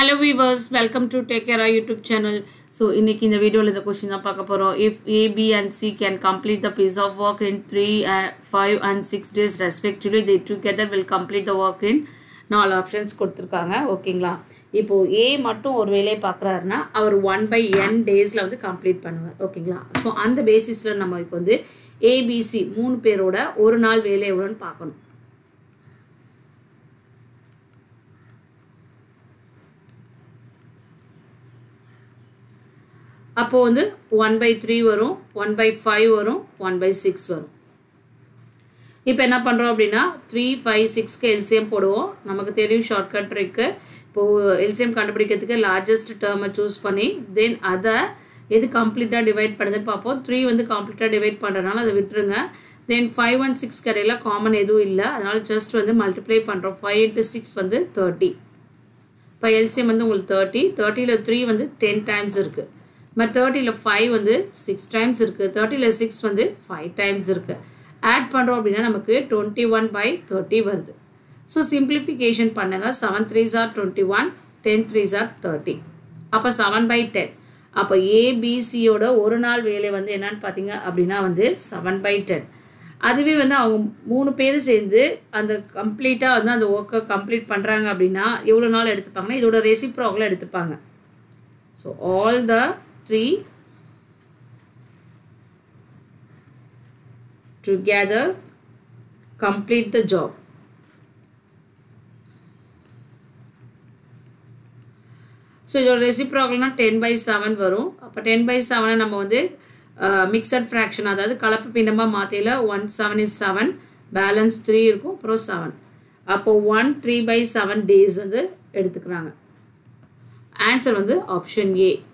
hello viewers welcome to take care YouTube channel so இன்னைக்கு இந்த வீடியோவில் இந்த கொஷின் தான் பார்க்க போகிறோம் if A B and C can complete the piece of work in three five and six days respectively they together will complete the work in நாலு options கொடுத்துருக்காங்க ஓகேங்களா இப்போது ஏ மட்டும் ஒரு வேலையை பார்க்குறாருன்னா அவர் ஒன் பை என் டேஸில் வந்து கம்ப்ளீட் பண்ணுவார் ஓகேங்களா ஸோ அந்த பேசிஸில் நம்ம இப்போ வந்து ஏபிசி மூணு பேரோட ஒரு நாள் வேலை எவ்வளோன்னு பார்க்கணும் அப்போது வந்து ஒன் பை த்ரீ வரும் ஒன் பை ஃபைவ் வரும் ஒன் பை சிக்ஸ் வரும் இப்போ என்ன பண்ணுறோம் அப்படின்னா த்ரீ ஃபைவ் சிக்ஸ்க்கு எல்சிஎம் போடுவோம் நமக்கு தெரியும் ஷார்ட்கட் ட்ரிக்கு இப்போது எல்சிஎம் கண்டுபிடிக்கிறதுக்கு லார்ஜஸ்ட் டேர்மை சூஸ் பண்ணி தென் அதை எது கம்ப்ளீட்டாக டிவைட் பண்ணுதுன்னு பார்ப்போம் த்ரீ வந்து கம்ப்ளீட்டாக டிவைட் பண்ணுறதுனால அதை விட்டுருங்க தென் ஃபைவ் அண்ட் சிக்ஸ் கடையில் காமன் எதுவும் இல்லை அதனால் ஜஸ்ட் வந்து மல்டிப்ளை பண்ணுறோம் ஃபைவ் இன்ட்டு சிக்ஸ் வந்து தேர்ட்டி இப்போ எல்சிஎம் வந்து உங்களுக்கு தேர்ட்டி தேர்ட்டியில் த்ரீ வந்து டென் டைம்ஸ் இருக்குது மாதிரி தேர்ட்டியில் ஃபைவ் வந்து சிக்ஸ் டைம்ஸ் இருக்குது தேர்ட்டியில் சிக்ஸ் வந்து ஃபைவ் டைம்ஸ் இருக்குது ஆட் பண்ணுறோம் அப்படின்னா நமக்கு டுவெண்ட்டி ஒன் பை தேர்ட்டி வருது ஸோ சிம்பிளிஃபிகேஷன் பண்ணுங்கள் seven threes are twenty one ten threes are thirty அப்போ செவன் பை டென் அப்போ ஏபிசியோட ஒரு நாள் வேலை வந்து என்னன்னு பார்த்தீங்க அப்படின்னா வந்து செவன் பை டென் அதுவே வந்து அவங்க மூணு பேர் சேர்ந்து அந்த கம்ப்ளீட்டாக வந்து அந்த ஒர்க்கை கம்ப்ளீட் பண்ணுறாங்க அப்படின்னா எவ்வளோ நாள் எடுத்துப்பாங்கன்னா இதோட ரெசிப்ரோக்கில் எடுத்துப்பாங்க so all the three together complete the job so இதோட ரெசிப்ராகல்னா டென் பை செவன் வரும் அப்போ டென் பை செவனை நம்ம வந்து மிக்சட் ஃப்ராக்ஷன் அதாவது கலப்பு பிண்டமாக மாற்றியில் one seven is seven balance three இருக்கும் அப்புறம் செவன் அப்போ one three by seven days வந்து எடுத்துக்கிறாங்க ஆன்சர் வந்து ஆப்ஷன் ஏ